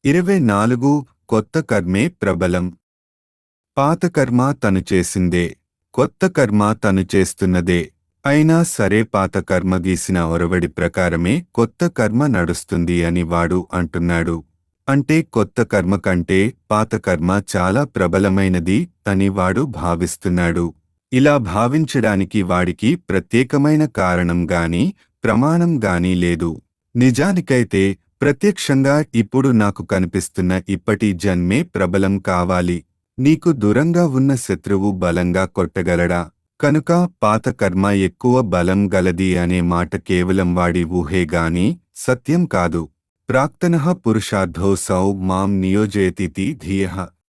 ఇరవై నాలుగు కొత్త కర్మే ప్రబలం పాత కర్మ తను చేసిందే కొత్త కర్మ తను చేస్తున్నదే అయినా సరే పాత కర్మ గీసిన ఒరవడి ప్రకారమే కొత్త కర్మ నడుస్తుంది అని వాడు అంటున్నాడు అంటే కొత్త కర్మ కంటే పాత కర్మ చాలా ప్రబలమైనది అని వాడు భావిస్తున్నాడు ఇలా భావించడానికి వాడికి ప్రత్యేకమైన కారణం గాని ప్రమాణం గాని లేదు నిజానికైతే ప్రత్యక్షంగా ఇప్పుడు నాకు కనిపిస్తున్న ఇప్పటి జన్మే ప్రబలం కావాలి నీకు దూరంగా ఉన్న శత్రువు బలంగా కొట్టగలడా కనుక పాత కర్మ ఎక్కువ బలం గలది అనే మాట కేవలం వాడి ఊహే గాని సత్యం కాదు ప్రాక్తనః పురుషార్థో సౌ మాం నియోజయతితి ధియః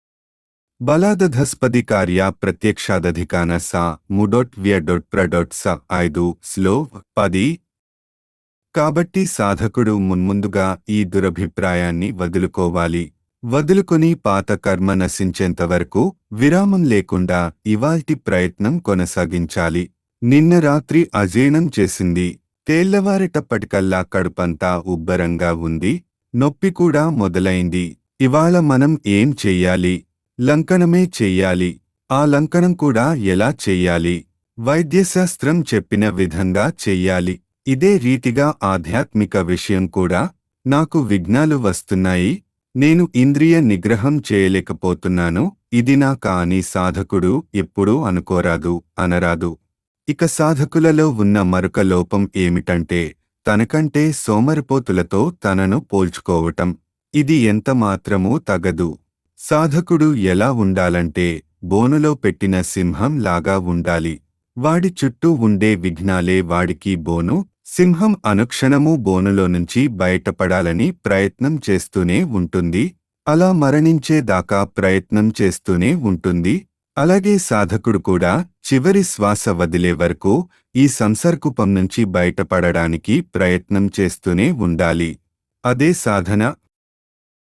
బలాదధస్పది కార్య ప్రత్యక్షాదధికాన సా ముడొట్ వ్యడొట్ ప్రడొట్ స ఐదు స్లో పది కాబట్టి సాధకుడు మున్ముందుగా ఈ దురభిప్రాయాన్ని వదులుకోవాలి వదులుకొని పాత కర్మ నశించేంతవరకు విరామం లేకుండా ఇవాల్టి ప్రయత్నం కొనసాగించాలి నిన్న రాత్రి అజీర్ణం చేసింది తేళ్లవారేటప్పటికల్లా కడుపంతా ఉబ్బరంగా ఉంది నొప్పి కూడా మొదలైంది ఇవాళ మనం ఏం చెయ్యాలి లంకనమే చెయ్యాలి ఆ లంకనం కూడా ఎలా చెయ్యాలి వైద్యశాస్త్రం చెప్పిన విధంగా చెయ్యాలి ఇదే రీతిగా ఆధ్యాత్మిక విషయం కూడా నాకు విఘ్నాలు వస్తున్నాయి నేను ఇంద్రియ నిగ్రహం చేయలేకపోతున్నాను ఇది నా కాని సాధకుడు ఎప్పుడూ అనుకోరాదు అనరాదు ఇక సాధకులలో ఉన్న మరొక లోపం ఏమిటంటే తనకంటే సోమరిపోతులతో తనను పోల్చుకోవటం ఇది ఎంత మాత్రమూ తగదు సాధకుడు ఎలా ఉండాలంటే బోనులో పెట్టిన సింహం లాగా ఉండాలి వాడి చుట్టూ ఉండే విఘ్నాలే వాడికి బోను సింహం అనుక్షణము బోనులో నుంచి బయటపడాలని ప్రయత్నం చేస్తూనే ఉంటుంది అలా మరణించేదాకా ప్రయత్నం చేస్తూనే ఉంటుంది అలాగే సాధకుడు కూడా చివరి శ్వాస వదిలే వరకు ఈ సంసర్కుపం నుంచి బయటపడడానికి ప్రయత్నం చేస్తూనే ఉండాలి అదే సాధన